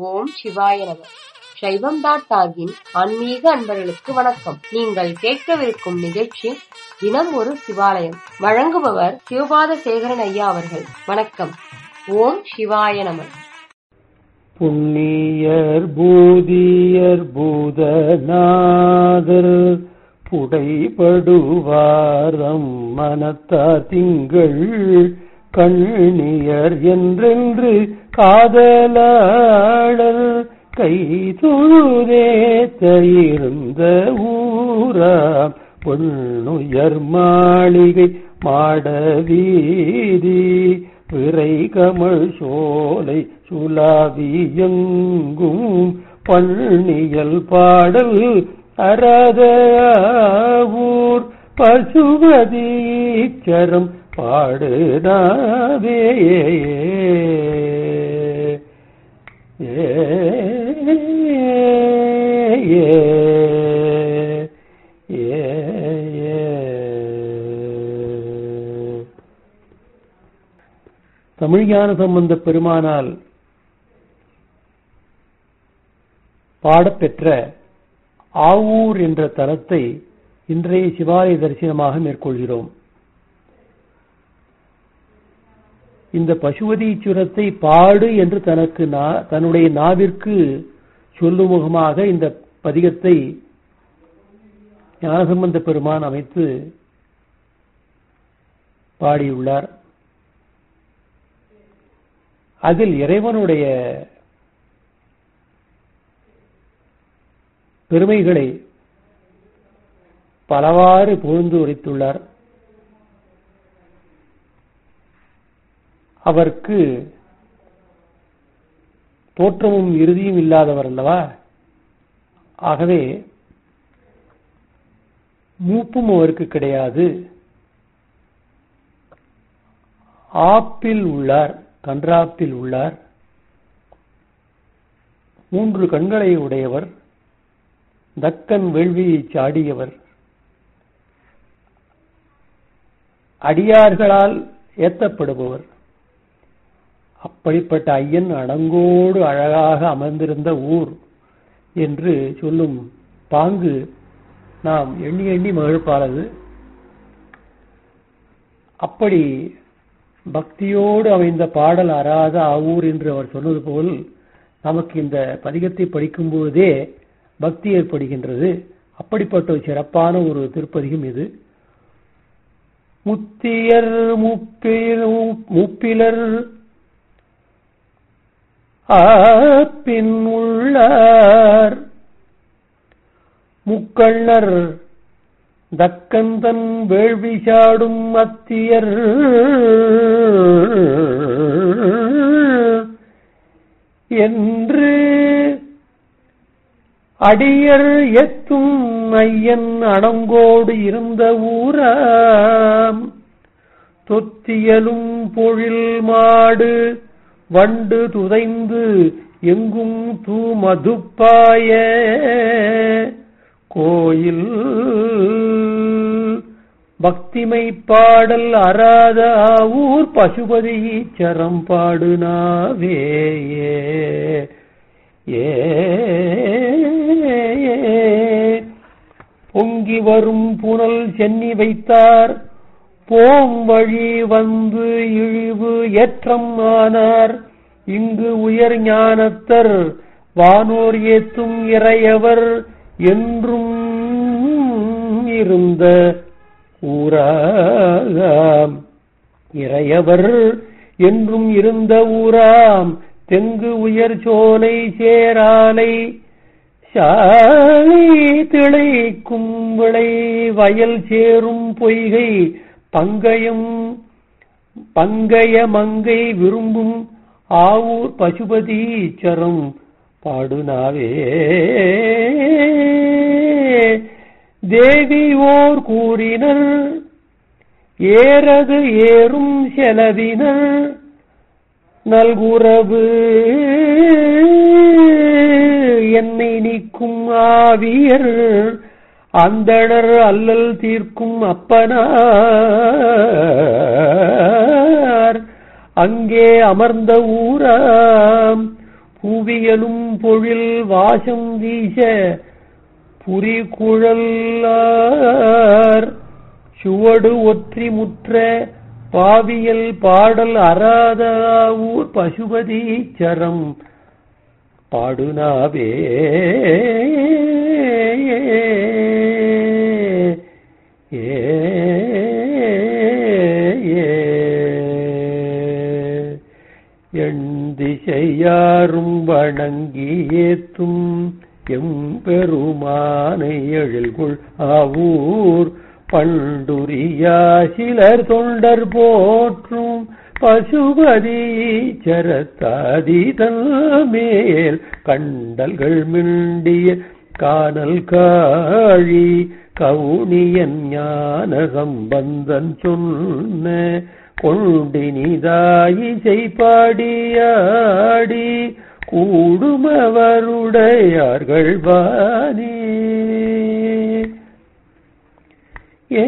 ஓம் சிவாய நம சைவம் டாட் டாகின் ஆன்மீக அன்பர்களுக்கு வணக்கம் நீங்கள் கேட்கவிருக்கும் நிகழ்ச்சி தினம் ஒரு சிவாலயம் வழங்குபவர் சிவபாத சேகரன் ஐயா அவர்கள் வணக்கம் ஓம் சிவாய நம புண்ணியர் பூதியர் பூதநாதர் புடைபடுவாரம் மனத்தார் திங்கள் கண்ணியர் என்றென்று காதலாளர் கை தொழுதேத்த இருந்த ஊராம் பொன்னுயர் மாளிகை மாடவீதி பிறை கமழ் சோலை சுலாவியெங்கும் பள்ளியல் பாடல் அராத ஊர் பசுபதீச்சரம் பாடுனாவே ஏ ஏ ஏ ஏ தமிழ்ஞான சம்பந்த பெருமானால் பாடப்பெற்ற ஆவூர் என்ற தலத்தை இன்றைய சிவாலய தரிசனமாக மேற்கொள்கிறோம் இந்த பசுபதீச்சுரத்தை பாடு என்று தனக்கு நா- தன்னுடைய நாவிற்கு சொல்லும் முகமாக இந்த பதிகத்தை ஞானசம்பந்த பெருமான் அமைத்து பாடியுள்ளார் அதில் இறைவனுடைய பெருமைகளை பலவாறு புகழ்ந்து உரைத்துள்ளார் அவருக்கு தோற்றமும் இறுதியும் இல்லாதவர் அல்லவா ஆகவே மூப்பும் அவருக்கு கிடையாது ஆப்பில் உள்ளார் கன்றாப்பில் உள்ளார் மூன்று கண்களை உடையவர் தக்கன் வேள்வியை சாடியவர் அடியார்களால் ஏத்தப்படுபவர் அப்படிப்பட்ட ஐயன் அடங்கோடு அழகாக அமர்ந்திருந்த ஊர் என்று சொல்லும் பாங்கு நாம் எண்ணி எண்ணி மகிழ்ப்பாளது அப்படி பக்தியோடு அமைந்த பாடல் அறாத ஆவூர் என்று அவர் சொன்னது போல் நமக்கு இந்த பதிகத்தை படிக்கும் பொழுதே பக்தி ஏற்படுகின்றது அப்படிப்பட்ட ஒரு சிறப்பான ஒரு திருப்பதிகம் இது முத்தியர் முப்பில் முப்பிலர் ஆப்பின் உள்ளார் முக்கண்ணர் தக்கந்தன் வேள்வி சாடும் அத்தியர் என்று அடியர் எத்தும் ஐயன் அடங்கோடு இருந்த ஊராம் தொத்தியலும் பொழில் மாடு வண்டு துதைந்து எங்கும் தூ மதுப்பாய கோயில் பக்திமை பாடல் அராத ஊர் பசுபதி சரம் பாடுனாவே ஏ பொங்கி வரும் புனல் சென்னி வைத்தார் போம் வழி வந்து இழிவு ஏற்றம் ஆனார் இங்கு உயர் ஞானத்தர் வானோர் ஏத்தும் இறையவர் என்றும் இருந்த ஊராம் இறையவர் என்றும் இருந்த ஊராம் தெங்கு உயர் சோலை சேராலை சாலை திளைக்கும் விளை வயல் சேரும் பொய்கை பங்கயம் பங்கய மங்கை விரும்பும் ஆவூர் பசுபதி சரம் பாடுனாவே தேவி ஓர் கூறினர் ஏறது ஏறும் செலவினர் நல்குறவு என்னை நீக்கும் ஆவியர் அந்தணர் அல்லல் தீர்க்கும் அப்பனார் அங்கே அமர்ந்த ஊராம் புவியலும் பொழில் வாசம் வீச புரிகுழலார் சுவடு ஒற்றி முற்ற பாவியல் பாடல் அராத ஊர் பசுபதி சரம் பாடுனாவே ஏ எண் திசையாரும் வணங்கி ஏத்தும் எம்பெருமானை எழில்குள் ஆவூர் பண்டுரியா சிலர் தொண்டர் போற்றும் பசுபதி சரத்தாதிதல் மேல் கண்டல்கள் மிண்டிய காணல் காழி கவுனியன் ஞான சம்பந்தன் சொன்ன கொண்டினிதாயி செய்பாடியாடி கூடுமவருடையார்கள் வானே ஏ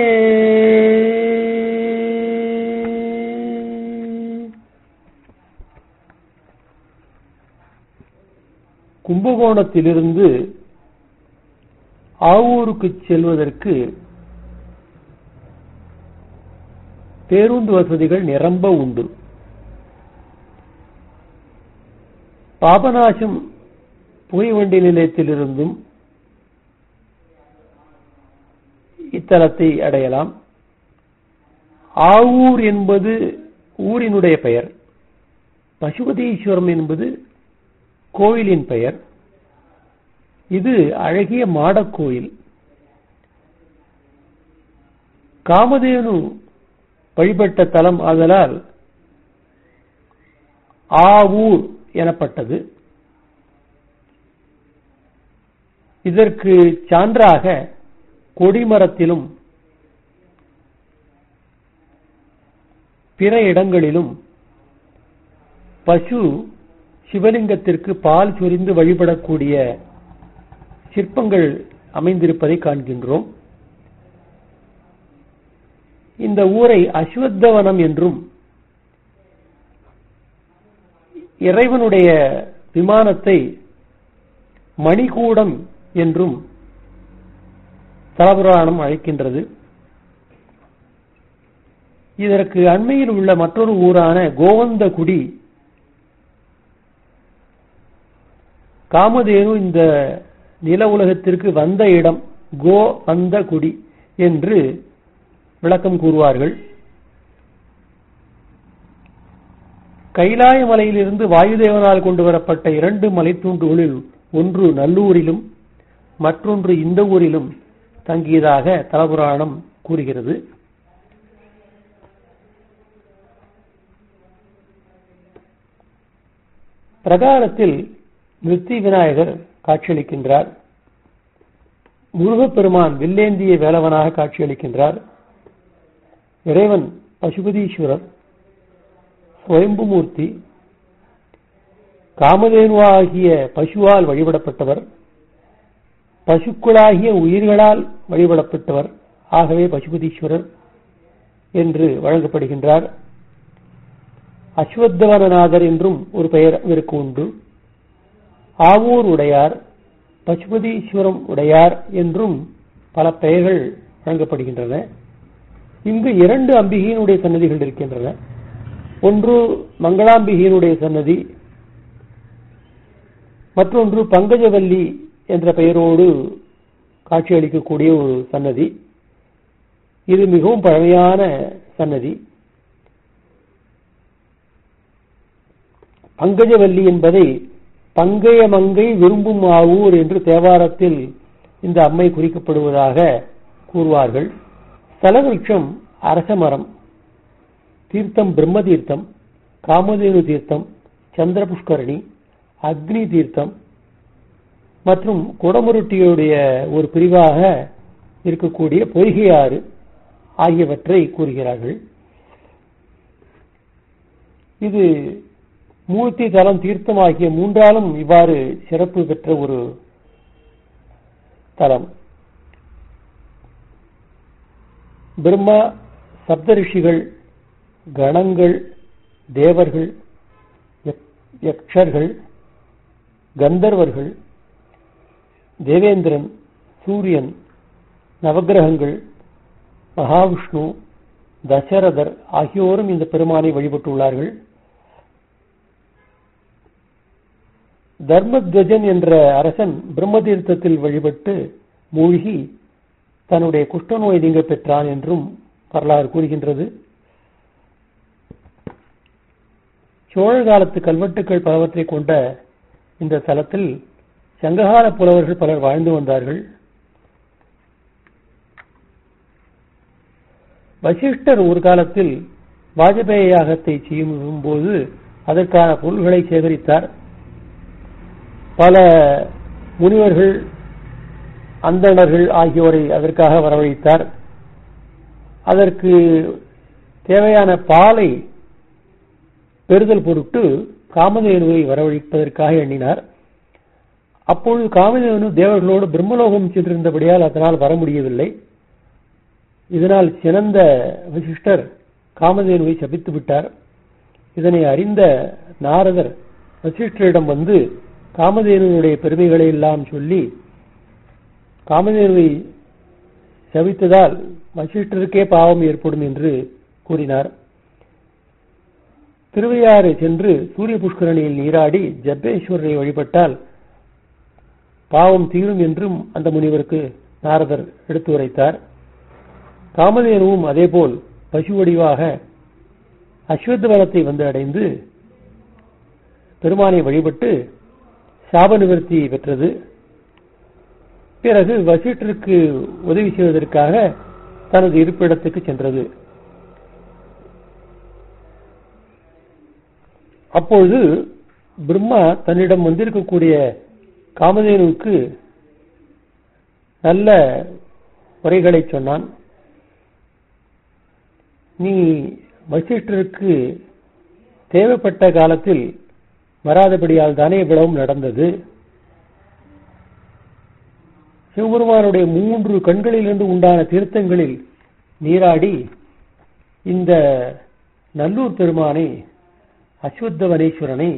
கும்பகோணத்திலிருந்து ஆவூருக்கு செல்வதற்கு பேருந்து வசதிகள் நிரம்ப உண்டு பாபநாசம் புகைவண்டி நிலையத்திலிருந்தும் இத்தலத்தை அடையலாம் ஆவூர் என்பது ஊரினுடைய பெயர் பசுபதீஸ்வரம் என்பது கோயிலின் பெயர் இது அழகிய மாடக் கோயில் காமதேனு வழிபட்ட தலம் ஆதலால் ஆவூர் எனப்பட்டது இதற்கு சான்றாக கொடிமரத்திலும் பிற இடங்களிலும் பசு சிவலிங்கத்திற்கு பால் சொரிந்து வழிபடக்கூடிய சிற்பங்கள் அமைந்திருப்பதை காண்கின்றோம் இந்த ஊரை அஸ்வத்தவனம் என்றும் இறைவனுடைய விமானத்தை மணிகூடம் என்றும் தலபுராணம் அழைக்கின்றது இதற்கு அண்மையில் உள்ள மற்றொரு ஊரான கோவந்தகுடி காமதேனு இந்த நில உலகத்திற்கு வந்த இடம் கோ வந்த குடி என்று விளக்கம் கூறுவார்கள் கைலாய மலையிலிருந்து வாயுதேவனால் கொண்டு வரப்பட்ட இரண்டு மலைத்தூண்டுகளில் ஒன்று நல்லூரிலும் மற்றொன்று இந்த ஊரிலும் தங்கியதாக தலபுராணம் கூறுகிறது பிரகாரத்தில் நிறுத்தி விநாயகர் காட்சியளிக்கின்றார் முருகப்பெருமான் வில்லேந்திய வேலவனாக காட்சியளிக்கின்றார் இறைவன் பசுபதீஸ்வரர் சுயம்புமூர்த்தி காமதேனுவாகிய பசுவால் வழிபடப்பட்டவர் பசுக்களாகிய உயிர்களால் வழிபடப்பட்டவர் ஆகவே பசுபதீஸ்வரர் என்று வழங்கப்படுகின்றார் அஸ்வத்தவனநாதர் என்றும் ஒரு பெயர் இவருக்கு உண்டு ஆவூர் உடையார் பசுபதீஸ்வரம் உடையார் என்றும் பல பெயர்கள் வழங்கப்படுகின்றன இங்கு இரண்டு அம்பிகையினுடைய சன்னதிகள் இருக்கின்றன ஒன்று மங்களாம்பிகையினுடைய சன்னதி மற்றொன்று பங்கஜவல்லி என்ற பெயரோடு காட்சியளிக்கக்கூடிய ஒரு சன்னதி இது மிகவும் பழமையான சன்னதி பங்கஜவல்லி என்பதை பங்கைய மங்கை விரும்பும் ஆவூர் என்று தேவாரத்தில் இந்த அம்மை குறிக்கப்படுவதாக கூறுவார்கள் ஸ்தலவிருட்சம் அரசமரம் தீர்த்தம் பிரம்ம தீர்த்தம் காமதேனு தீர்த்தம் சந்திர புஷ்கரணி அக்னி தீர்த்தம் மற்றும் குடமுருட்டியுடைய ஒரு பிரிவாக இருக்கக்கூடிய பொய்கையாறு ஆகியவற்றை கூறுகிறார்கள் இது மூர்த்தி தலம் தீர்த்தம் ஆகிய மூன்றாலும் இவ்வாறு சிறப்பு பெற்ற ஒரு தலம் பிரம்மா சப்தரிஷிகள் கணங்கள் தேவர்கள் யக்ஷர்கள் கந்தர்வர்கள் தேவேந்திரன் சூரியன் நவக்கிரகங்கள் மகாவிஷ்ணு தசரதர் ஆகியோரும் இந்த பெருமானை வழிபட்டுள்ளார்கள் தர்மத்வஜன் என்ற அரசன் பிரம்மதீர்த்தத்தில் வழிபட்டு மூழ்கி தன்னுடைய குஷ்டநோய் நீங்க பெற்றான் என்றும் வரலாறு கூறுகின்றது சோழ காலத்து கல்வெட்டுக்கள் பலவற்றை கொண்ட இந்த தலத்தில் சங்ககால புலவர்கள் பலர் வாழ்ந்து வந்தார்கள் வசிஷ்டர் ஒரு காலத்தில் வாஜபேய யாகத்தை செய்யும் போது அதற்கான பொருள்களை சேகரித்தார் பல முனிவர்கள் அந்தணர்கள் ஆகியோரை அதற்காக வரவழைத்தார் அதற்கு தேவையான பாலை பெறுதல் பொருட்டு காமதேனுவை வரவழைப்பதற்காக எண்ணினார் அப்பொழுது காமதேனு தேவர்களோடு பிரம்மலோகம் சென்றிருந்தபடியால் அதனால் வர முடியவில்லை இதனால் சினந்த வசிஷ்டர் காமதேனுவை சபித்து விட்டார் இதனை அறிந்த நாரதர் வசிஷ்டரிடம் வந்து காமதேனுடைய பெருமைகளை எல்லாம் சொல்லி காமதேனுவை சபித்ததால் வசிஷ்டருக்கே பாவம் ஏற்படும் என்று கூறினார் திருவையாறு சென்று சூரிய புஷ்கரணியில் நீராடி ஜப்பேஸ்வரரை வழிபட்டால் பாவம் தீரும் என்றும் அந்த முனிவருக்கு நாரதர் எடுத்து உரைத்தார் காமதேனுவும் அதேபோல் பசு வடிவாக அஸ்வத்தவனத்தை வந்து அடைந்து பெருமானை வழிபட்டு சாப நிவர்த்தி பெற்றது பிறகு வசிஷ்டருக்கு உதவி செய்வதற்காக தனது இருப்பிடத்துக்கு சென்றது அப்பொழுது பிரம்மா தன்னிடம் வந்திருக்கக்கூடிய காமதேனுவுக்கு நல்ல உரைகளை சொன்னான் நீ வசிஷ்டருக்கு தேவைப்பட்ட காலத்தில் வராதபடியால் தானே இவ்வளவும் நடந்தது சிவபெருமானுடைய மூன்று கண்களிலிருந்து உண்டான தீர்த்தங்களில் நீராடி இந்த நல்லூர் பெருமானை அஸ்வத்தவனேஸ்வரனை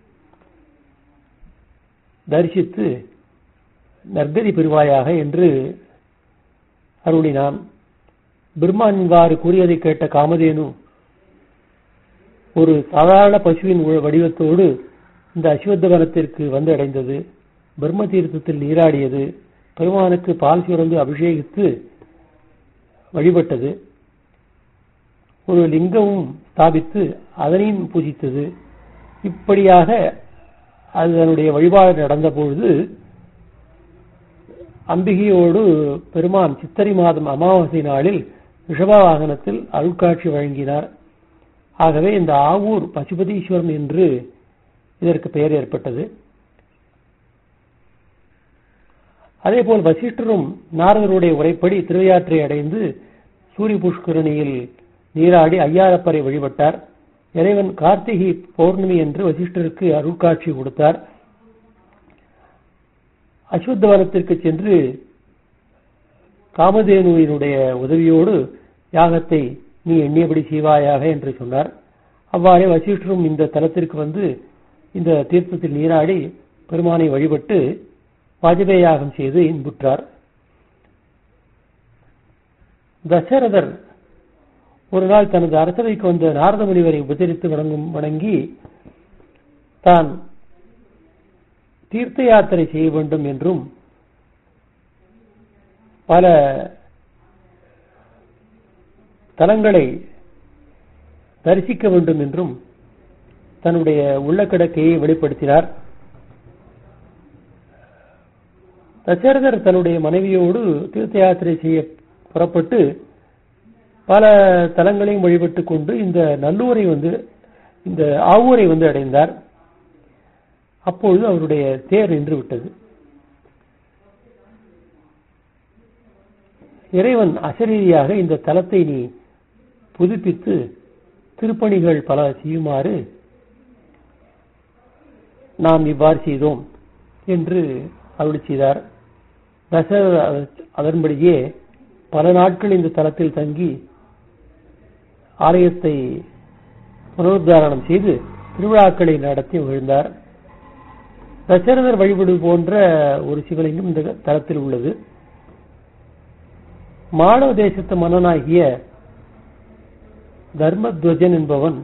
தரிசித்து நற்கதி பெறுவாயாக என்று அருளினான் பிரம்மான் இவ்வாறு கூறியதை கேட்ட காமதேனு ஒரு சாதாரண பசுவின் வடிவத்தோடு இந்த அஸ்வத்தவனத்திற்கு வந்து அடைந்தது பிரம்ம தீர்த்தத்தில் நீராடியது பெருமானுக்கு பால் சுரந்து அபிஷேகித்து வழிபட்டது ஒரு லிங்கமும் ஸ்தாபித்து அதனையும் பூஜித்தது இப்படியாக அதனுடைய வழிபாடு நடந்த பொழுது அம்பிகையோடு பெருமான் சித்திரை மாதம் அமாவாசை நாளில் ரிஷப வாகனத்தில் அருட்காட்சி வழங்கினார் ஆகவே இந்த ஆவூர் பசுபதீஸ்வரன் என்று இதற்கு பெயர் ஏற்பட்டது அதேபோல் வசிஷ்டரும் நாரதருடைய உரைப்படி திருவையாற்றை அடைந்து சூரிய புஷ்கரணியில் நீராடி ஐயாரப்பரை வழிபட்டார் இறைவன் கார்த்திகை பௌர்ணமி என்று வசிஷ்டருக்கு அருட்காட்சி கொடுத்தார் அஸ்வத்தவனத்திற்கு சென்று காமதேனுவினுடைய உதவியோடு யாகத்தை நீ எண்ணியபடி செய்வாயாக என்று சொன்னார் அவ்வாறே வசிஷ்டரும் இந்த தலத்திற்கு வந்து இந்த தீர்த்தத்தில் நீராடி பெருமானை வழிபட்டு வாஜபேய யாகம் செய்து இன்புற்றார் தசரதர் ஒரு நாள் தனது அரசவைக்கு வந்த நாரத முனிவரை உபசரித்து வணங்கும் வணங்கி தான் தீர்த்த யாத்திரை செய்ய வேண்டும் என்றும் பல தலங்களை தரிசிக்க வேண்டும் என்றும் தன்னுடைய உள்ளக்கிடக்கையை வெளிப்படுத்தினார் தசரதர் தன்னுடைய மனைவியோடு தீர்த்த யாத்திரை செய்ய புறப்பட்டு பல தலங்களையும் வழிபட்டுக் கொண்டு இந்த நல்லூரை வந்து இந்த ஆவூரை வந்து அடைந்தார் அப்பொழுது அவருடைய தேர் நின்று விட்டது இறைவன் அசரீதியாக இந்த தலத்தை நீ புதுப்பித்து திருப்பணிகள் பல செய்யுமாறு நாம் இவ்வாறு செய்தோம் என்று அருளி செய்தார் தசரர் அதன்படியே பல நாட்கள் இந்த தலத்தில் தங்கி ஆலயத்தை புனருத்தாரணம் செய்து திருவிழாக்களை நடத்தி மகிழ்ந்தார் தசரதர் வழிபடு போன்ற ஒரு சிவலிங்கம் இந்த தலத்தில் உள்ளது மாளவ தேசத்து மன்னனாகிய தர்மத்வஜன் என்பவன்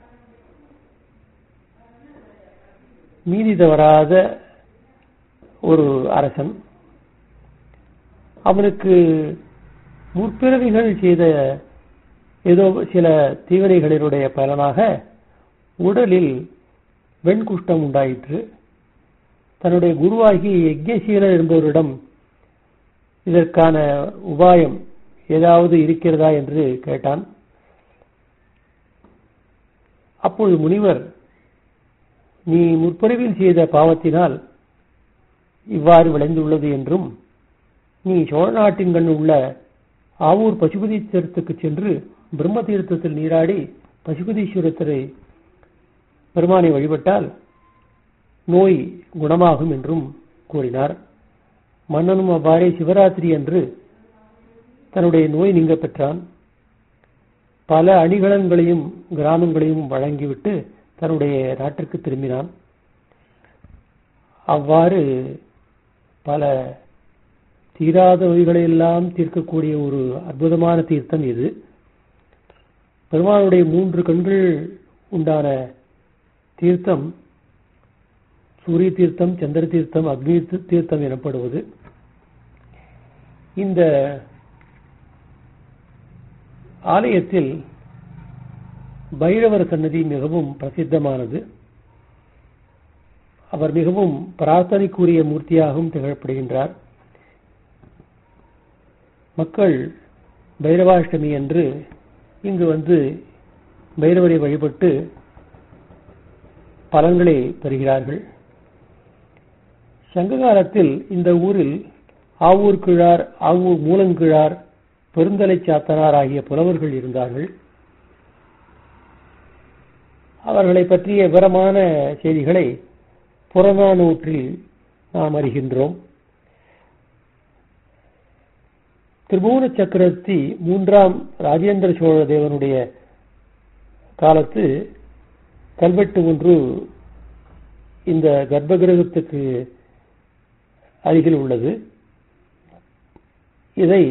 மீதி தவறாத ஒரு அரசன் அவனுக்கு முற்பிறவிகள் செய்த ஏதோ சில தீவினைகளினுடைய பலனாக உடலில் வெண்குஷ்டம் உண்டாயிற்று தன்னுடைய குருவாகி யஜ்யசீலர் என்பவரிடம் இதற்கான உபாயம் ஏதாவது இருக்கிறதா என்று கேட்டான் அப்பொழுது முனிவர் நீ முற்பிறவில் செய்த பாவத்தினால் இவ்வாறு விளைந்துள்ளது என்றும் நீ சோழ நாட்டின் கண் உள்ள ஆவூர் பசுபதி தீர்த்துக்கு சென்று பிரம்ம தீர்த்தத்தில் நீராடி பசுபதீஸ்வரத்தரை பெருமானை வழிபட்டால் நோய் குணமாகும் என்றும் கூறினார் மன்னனும் அவ்வாறே சிவராத்திரி அன்று தன்னுடைய நோய் நீங்க பெற்றான் பல அணிகலன்களையும் கிராமங்களையும் வழங்கிவிட்டு தன்னுடைய நாட்டிற்கு திரும்பினான் அவ்வாறு பல தீராத நோய்களை எல்லாம் தீர்க்கக்கூடிய ஒரு அற்புதமான தீர்த்தம் இது பெருமானுடைய மூன்று கண்கள் உண்டான தீர்த்தம் சூரிய தீர்த்தம் சந்திர தீர்த்தம் அக்னி தீர்த்தம் எனப்படுவது இந்த ஆலயத்தில் பைரவர் சன்னதி மிகவும் பிரசித்தமானது அவர் மிகவும் பிரார்த்தனைக்குரிய மூர்த்தியாகவும் திகழப்படுகின்றார் மக்கள் பைரவாஷ்டமி அன்று இங்கு வந்து பைரவரை வழிபட்டு பலன்களை பெறுகிறார்கள் சங்க காலத்தில் இந்த ஊரில் ஆவூர் கிழார் ஆவூர் மூலங்கிழார் பெருந்தலை சாத்தனார் ஆகிய புலவர்கள் இருந்தார்கள் அவர்களை பற்றிய விவரமான செய்திகளை புறநானூற்றில் நாம் அறிகின்றோம் திரிபுவன சக்கரவர்த்தி மூன்றாம் ராஜேந்திர சோழ தேவனுடைய காலத்து கல்வெட்டு ஒன்று இந்த கர்ப்பகிரகத்துக்கு அருகில் உள்ளது இதை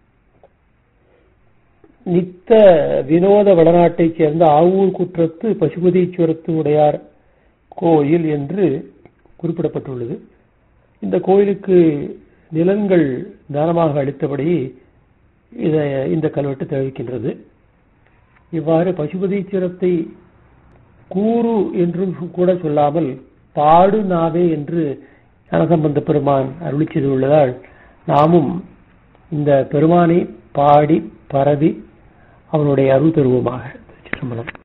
நித்த வினோத வடநாட்டைச் சேர்ந்த ஆவூர் குற்றத்து பசுபதீஸ்வரத்து உடையார் கோயில் என்று குறிப்பிடப்பட்டுள்ளது இந்த கோயிலுக்கு நிலங்கள் தானமாக அளித்தபடி இதை இந்த கல்வெட்டு தெரிவிக்கின்றது இவ்வாறு பசுபதீஸ்வரத்தை கூறு என்றும் கூட சொல்லாமல் பாடு நாவே என்று ஞானசம்பந்த பெருமான் அருளி செய்துள்ளதால் நாமும் இந்த பெருமானை பாடி பரவி அவனுடைய அருள் பெறுவோமாக